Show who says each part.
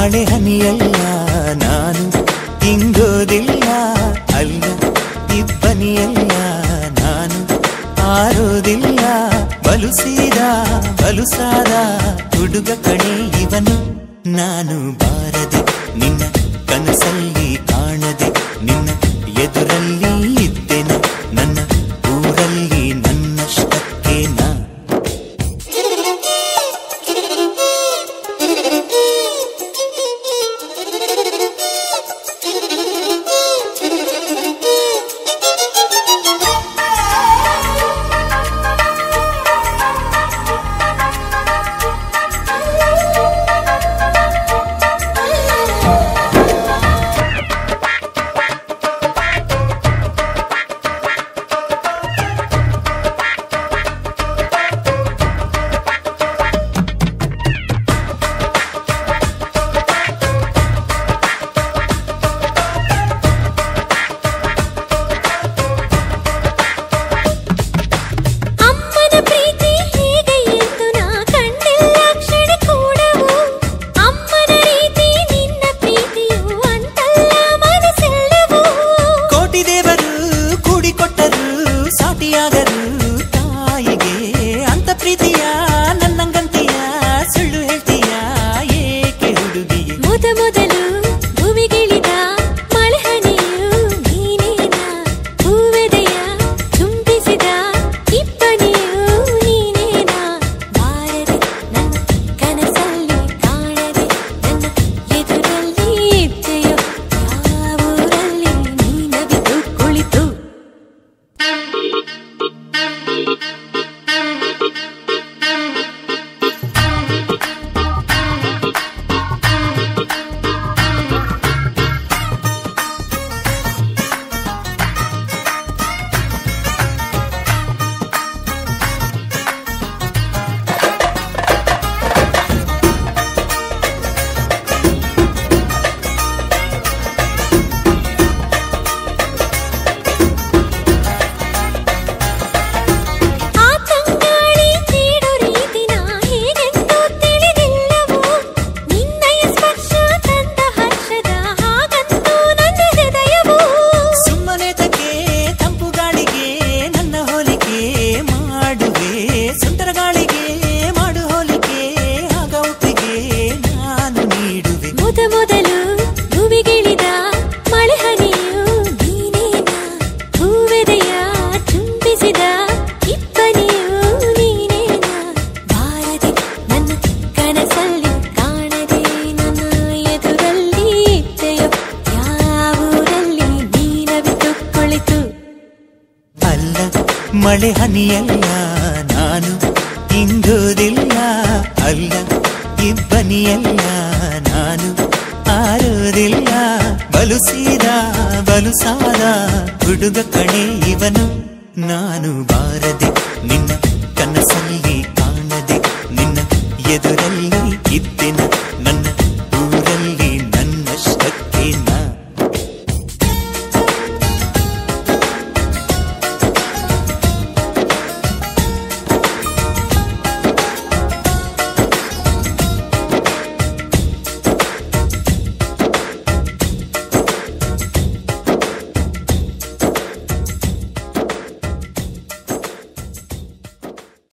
Speaker 1: ಮಳೆ ಹನಿಯಲ್ಲ ನಾನು ಇಂಗೋದಿಲ್ಲ ಅಲ್ಲ ಇಬ್ಬನಿಯಲ್ಲ ನಾನು ಆರೋದಿಲ್ಲ ಬಲುಸೀದ ಬಲುಸಾದ ಹುಡುಗ ಕಣೆ ಇವನು ನಾನು ಬಾರದೆ ನಿನ್ನ ಕನಸಲ್ಲಿ ಕಾಣದೆ ನಿನ್ನ ಎದುರಲ್ಲಿ ಇದ್ದೆನ ನನ್ನ ಊರಲ್ಲಿ ನನ್ನಷ್ಟಕ್ಕೆ ನಾ
Speaker 2: ಅಮ್ಮನ ಪ್ರೀತಿ ಹೇಗೆ ಎಂದು ನಾ ಕಂಡಿಲ್ಲ ಕ್ಷಣ ಕೂಡವು ಅಮ್ಮನ ರೀತಿ ನಿನ್ನ ಪ್ರೀತಿಯು ಅಂತಲ್ಲ ಮನಸ್ಸೆಲ್ಲವೂ
Speaker 1: ಕೋಟಿ ದೇವರು ಕೂಡಿಕೊಟ್ಟರು ಸಾಟಿಯಾಗರು ತಾಯಿಗೆ ಅಂತ ಪ್ರೀತಿಯ ನನ್ನಂಗಂತೀಯ ಸುಳ್ಳು ಹೇಳ್ತೀಯ ಏಕೆ ಹುಡುಗಿಯೇ
Speaker 2: ಮೊದ ಮೊದಲು ಭೂಮಿಗಿಳಿದ ಮಳೆ ಹನಿಯು ನೀನೇನ ಹೂವೆದೆಯ ಚುಂಬಿಸಿದ ಇಬ್ಬನಿಯು ನೀನೇನ ಬಾರದೆ ನನ್ನ ಕನಸಲ್ಲಿ ಕಾಣದೆ ನನ್ನ ಎದುರಲ್ಲಿ ಇದ್ದೆಯೋ ಯಾವೂರಲ್ಲಿ ನೀನವಿದು ಕುಳಿತು ಆ ತಂಗಾಳಿ ತೀಡು ರೀತಿ ನಾ ಹೇಗೆಂದು ತಿಳಿದಿಲ್ಲವೋ ನಿನ್ನಯ ಸ್ಪರ್ಶ ತಂದ ಹರ್ಷದ ಹಾಗಂತೂ ನನ್ನ ಹೃದಯವು
Speaker 1: ಸುಮ್ಮನೆ ತಕ್ಕೆ ತಂಪು ಗಾಳಿಗೆ ನನ್ನ ಹೋಲಿಕೆ ಮಾಡುವೆ ಸುಂದರ ಗಾಳಿಗೆ ಮಾಡು ಹೋಲಿಕೆ ಆಗ ಒಪ್ಪಿಗೆ ನಾನು ನೀಡುವೆ
Speaker 2: ಮೊದ ಮೊದಲು ಭೂಮಿಗಿಳಿದ ಮಳೆ ಹನಿಯು ನೀನೇನ ಹೂವೆದೆಯ ಚುಂಬಿಸಿದ ಇಬ್ಬನಿಯು ನೀನೇನ ಬಾರದೆ ನನ್ನ ಕನಸಲ್ಲಿ ಕಾಣದೆ ನನ್ನ ಎದುರಲ್ಲಿ ಇದ್ದೆಯೋ ಯಾವೂರಲ್ಲಿ ನೀನವಿತು ಕುಳಿತು
Speaker 1: ಅಲ್ಲ ಮಳೆ ಹನಿಯಲ್ಲ ನಾನು ಇಂಗೋದಿಲ್ಲ ಅಲ್ಲ ಇಬ್ಬನಿಯಲ್ಲ ನಾನು ಆರೋದಿಲ್ಲ ಬಲುಸೀದ ಬಲುಸಾದ ಹುಡುಗ ಕಣೆ ಇವನು ನಾನು ಬಾರದೆ ನಿನ್ನ ಕನಸಲ್ಲಿ ಕಾಣದೆ ನಿನ್ನ ಎದುರಲ್ಲಿ